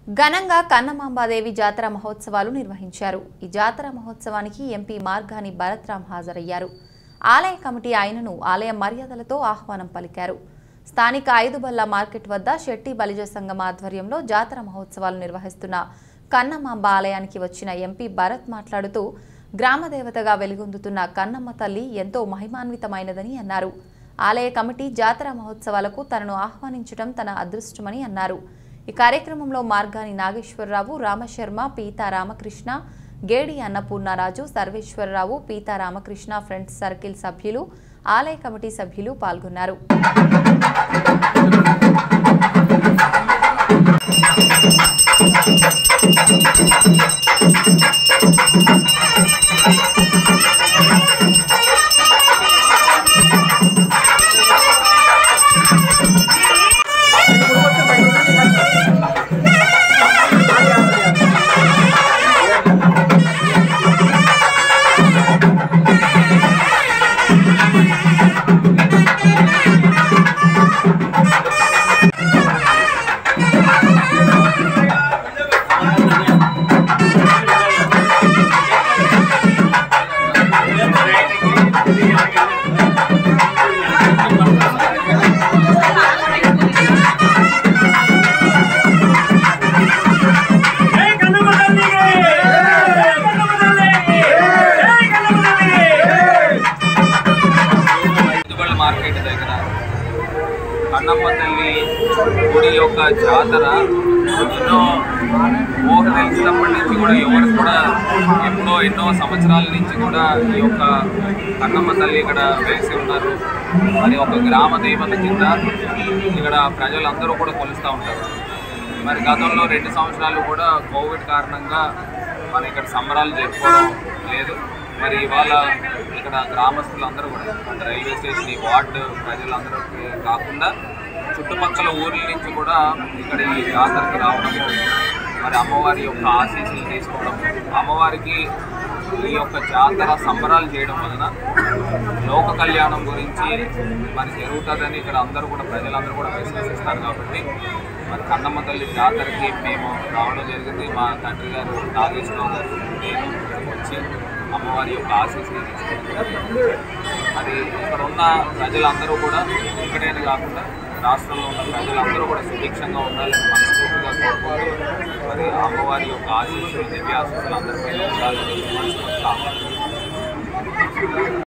ఘనంగా కన్నమాంబాదేవి జాతర మహోత్సవాలు నిర్వహించారు ఈ జాతర మహోత్సవానికి ఎంపీ మార్గాని భరత్రామ్ హాజరయ్యారు ఆలయ కమిటీ ఆయనను ఆలయ మర్యాదలతో ఆహ్వానం పలికారు స్థానిక ఐదుబల్ల మార్కెట్ వద్ద శెట్టి బలిజ సంఘం ఆధ్వర్యంలో జాతర మహోత్సవాలు నిర్వహిస్తున్న కన్నమాంబ ఆలయానికి వచ్చిన ఎంపీ భరత్ మాట్లాడుతూ గ్రామదేవతగా వెలుగొందుతున్న కన్నమ్మ తల్లి ఎంతో మహిమాన్వితమైనదని అన్నారు ఆలయ కమిటీ జాతర మహోత్సవాలకు తనను ఆహ్వానించడం తన అదృష్టమని అన్నారు ఈ కార్యక్రమంలో మార్గాని నాగేశ్వరరావు రామశర్మ పీతా రామకృష్ణ గేడి అన్నపూర్ణరాజు సర్వేశ్వరరావు పీతా రామకృష్ణ ఫ్రెండ్స్ సర్కిల్ సభ్యులు ఆలయ కమిటీ సభ్యులు పాల్గొన్నారు జై కన్నమ్మ తల్లికి జై కన్నమ్మ తల్లికి జై కన్నమ్మ తల్లికి ఎదుగళ్ళ మార్కెట్ దగ్గర కన్నమ్మ తల్లి గుడి యొక్క జాతర ఎన్నో ఊహ తెలిసినప్పటి నుంచి కూడా ఎవరు కూడా ఎన్నో ఎన్నో సంవత్సరాల నుంచి కూడా ఈ యొక్క కన్నమ్మ తల్లి ఇక్కడ వేసి ఉన్నారు మరి ఒక గ్రామ దేవత కింద ఇక్కడ ప్రజలందరూ కూడా కొలుస్తూ ఉంటారు మరి గతంలో రెండు సంవత్సరాలు కూడా కోవిడ్ కారణంగా మన ఇక్కడ సంబరాలు జరుపుకోవడం లేదు మరి ఇవాళ ఇక్కడ గ్రామస్తులందరూ కూడా అంటే రైల్వే స్టేషన్ ఈ వార్డు ప్రజలందరికీ కాకుండా చుట్టుపక్కల ఊర్ల నుంచి కూడా ఇక్కడ ఈ జాతరకి రావడం మరి అమ్మవారి యొక్క ఆశీస్సులు తీసుకోవడం అమ్మవారికి ఈ యొక్క జాతర సంబరాలు చేయడం వలన లోక కళ్యాణం గురించి మరి జరుగుతుందని ఇక్కడ అందరూ కూడా ప్రజలందరూ కూడా విశ్వసిస్తారు కాబట్టి మరి కన్నమ్మ తల్లి జాతరకి మేము రావడం జరిగింది మా తండ్రి గారు నాగేశ్వరరావు గారు నేను ఇక్కడికి వచ్చి అమ్మవారి యొక్క ఆశీస్సులు తీసుకోవడం మరి ఇక్కడ ఉన్న ప్రజలందరూ కూడా ఇక్కడేనే కాకుండా రాష్ట్రంలో ఉన్న ప్రజలందరూ కూడా సుభిక్షంగా ఉండాలని మనస్ఫూర్తిగా కోరుకుంటూ మరి అమ్మవారి యొక్క ఆశీస్సులు దివ్య ఆశీస్సులు అందరిపై ఉండాలని మనస్ఫూర్తిగా ఆకాంక్షిస్తున్నాను.